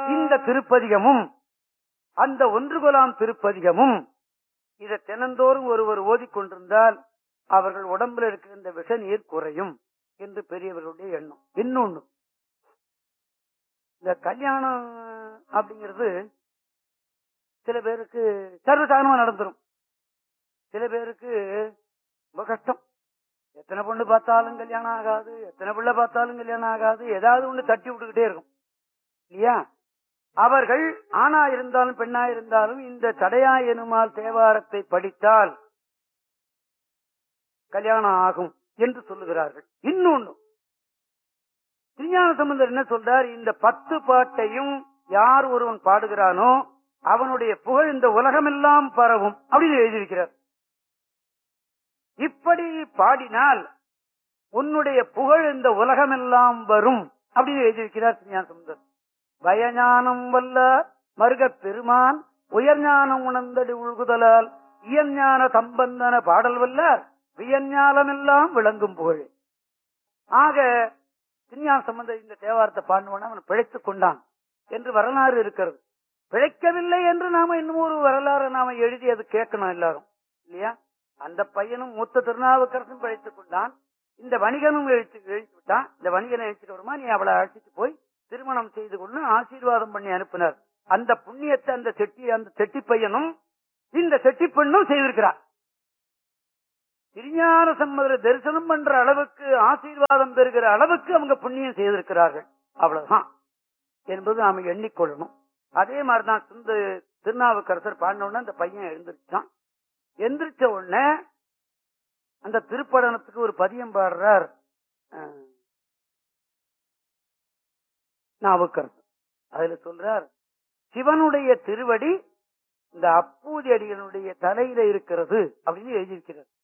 இந்த திருப்பதிகமும் அந்த ஒன்று குலாம் திருப்பதிகமும் இதை தினந்தோறும் ஒருவர் ஓதிக்கொண்டிருந்தால் அவர்கள் உடம்புல இருக்கின்ற விஷ நீர் குறையும் என்று பெரியவர்களுடைய எண்ணம் இன்னொன்னு இந்த கல்யாணம் அப்படிங்கிறது சில பேருக்கு சர்வசாதாரணமா நடந்துரும் சில பேருக்கு ரொம்ப கஷ்டம் எத்தனை பொண்ணு பார்த்தாலும் கல்யாணம் ஆகாது எத்தனை பிள்ளை பார்த்தாலும் கல்யாணம் ஆகாது ஏதாவது ஒண்ணு தட்டி விட்டுக்கிட்டே இருக்கும் இல்லையா அவர்கள் ஆணா இருந்தாலும் பெண்ணா இருந்தாலும் இந்த தடையா எனுமால் தேவாரத்தை படித்தால் கல்யாணம் ஆகும் என்று சொல்லுகிறார்கள் இன்னொன்னு திருஞான சம்பந்தர் என்ன சொல்றார் இந்த பத்து பாட்டையும் யார் ஒருவன் பாடுகிறானோ அவனுடைய புகழ் இந்த உலகமெல்லாம் பரவும் அப்படின்னு எழுதியிருக்கிறார் இப்படி பாடினால் உன்னுடைய புகழ் இந்த உலகமெல்லாம் வரும் அப்படின்னு எழுதியிருக்கிறார் திருஞான சம்பந்தர் பயஞானம் வல்ல மருகப் பெருமான் உயர்ஞானம் உணர்ந்தடி உள்குதலால் இயஞ்ஞான சம்பந்தன பாடல் வல்லார் வியஞ்ஞானமெல்லாம் விளங்கும் புகழ் ஆக திருஞான சம்பந்தர் இந்த தேவாரத்தை பாடுவன அவன் பிழைத்துக் கொண்டான் என்று வரலாறு இருக்கிறது பிழைக்கவில்லை என்று நாம இன்னும் ஒரு வரலாறு நாம எழுதி அது கேட்கணும் எல்லாரும் இல்லையா அந்த பையனும் மூத்த திருநாவுக்கரசும் பிழைத்துக் கொண்டான் இந்த வணிகனும் எழுத்து எழுத்து விட்டான் இந்த வணிகனை எழுச்சிட்டு வருமா நீ அவளை அழைச்சிட்டு போய் திருமணம் செய்து கொண்டு ஆசீர்வாதம் பண்ணி அனுப்பினார் அந்த புண்ணியத்தை அந்த செட்டி அந்த செட்டி பையனும் இந்த செட்டி பெண்ணும் செய்திருக்கிறார் திருஞான சம்பதரை தரிசனம் பண்ற அளவுக்கு ஆசீர்வாதம் பெறுகிற அளவுக்கு அவங்க புண்ணியம் செய்திருக்கிறார்கள் அவ்வளவுதான் என்பது நாம எண்ணிக்கொள்ளணும் அதே மாதிரிதான் சுந்த திருநாவுக்கரசர் பாடின உடனே அந்த பையன் எழுந்திருச்சான் எந்திரிச்ச உடனே அந்த திருப்படனத்துக்கு ஒரு பதியம் பாடுறார் அஹ், நாவுக்கரசர் அதுல சொல்றார் சிவனுடைய திருவடி இந்த அப்பூதி அடிகளுடைய தலையில இருக்கிறது அப்படின்னு எழுதியிருக்கிறார்